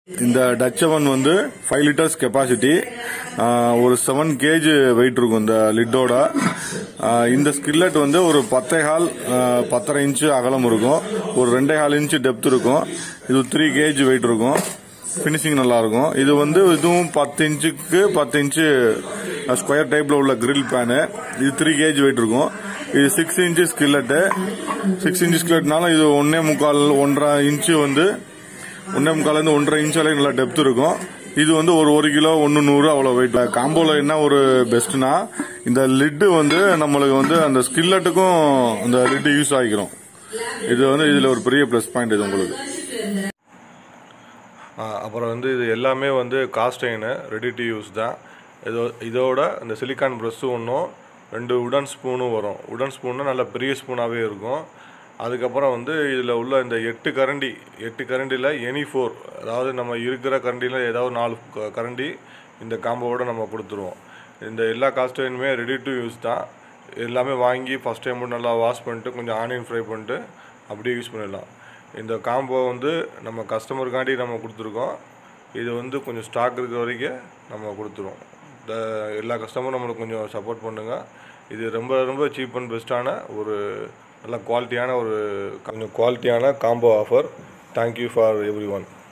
இந்த டச் அவன் வந்து ஃபைவ் லிட்டர்ஸ் கெப்பாசிட்டி ஒரு செவன் கேஜ் வெயிட் இருக்கும் இந்த லிட்டோட ஆஹ் இந்த ஸ்கில்லட் வந்து ஒரு பத்தே கால் ஆஹ் பத்தரை இன்ச்சு அகலம் இருக்கும் ஒரு ரெண்டே கால் இன்ச்சு டெப்த் இருக்கும் இது த்ரீ கேஜ் வெயிட் இருக்கும் ஃபினிஷிங் நல்லா இருக்கும் இது வந்து இதுவும் பத்து இன்ச்சுக்கு பத்து இன்ச்சு ஸ்கொயர் டைப்ல உள்ள கிரில் பேனு இது த்ரீ கேஜ் வெயிட் இருக்கும் இது six inch skillet six inch ஸ்கில்லட்னாலும் இது ஒன்னே முக்கால் ஒன்றரை இன்ச்சு வந்து ஒன்னே முக்கால் இருந்து ஒன்றரை இன்ச் வரைக்கும் நல்லா டெப்த் இருக்கும் இது வந்து ஒரு ஒரு கிலோ ஒன்னு நூறு அவ்வளவு வெயிட் காம்போல என்ன ஒரு பெஸ்ட்னா இந்த லிட்டு வந்து நம்மளுக்கு வந்து அந்த ஸ்கில்லட்டுக்கும் அந்த லிட்டு யூஸ் ஆகிக்கிறோம் இது வந்து இதுல ஒரு பெரிய ப்ளஸ் பாயிண்ட் இது உங்களுக்கு ஆ, அப்புறம் வந்து இது எல்லாமே வந்து காஸ்டைனு ரெடி டு யூஸ் தான் இதோ இதோட இந்த சிலிக்கான் ப்ரெஷ்ஷு ஒன்றும் ரெண்டு உடன் ஸ்பூனும் வரும் உடன் ஸ்பூன்னா நல்ல பெரிய ஸ்பூனாகவே இருக்கும் அதுக்கப்புறம் வந்து இதில் உள்ள இந்த எட்டு கரண்டி எட்டு கரண்டியில் எனி ஃபோர் அதாவது நம்ம இருக்கிற கரண்டியில் ஏதாவது நாலு க- கரண்டி இந்த காம்போவோட நம்ம கொடுத்துருவோம் இந்த எல்லா காஸ்டைனுமே ரெடி டு யூஸ் தான் எல்லாமே வாங்கி ஃபஸ்ட் டைம் நல்லா வாஷ் பண்ணிட்டு கொஞ்சம் ஆனியன் ஃப்ரை பண்ணிட்டு அப்படியே யூஸ் பண்ணிடலாம் இந்த காம்போ வந்து நம்ம கஸ்டமருக்காண்டி நம்ம கொடுத்துருக்கோம் இது வந்து கொஞ்சம் ஸ்டாக் இருக்கிற வரைக்கும் நம்ம கொடுத்துருவோம் இந்த எல்லா கஸ்டமரும் நம்மளுக்கு கொஞ்சம் சப்போர்ட் பண்ணுங்கள் இது ரொம்ப ரொம்ப சீப் அண்ட் பெஸ்ட்டான ஒரு நல்ல குவாலிட்டியான ஒரு கொஞ்சம் குவாலிட்டியான combo offer thank you for every one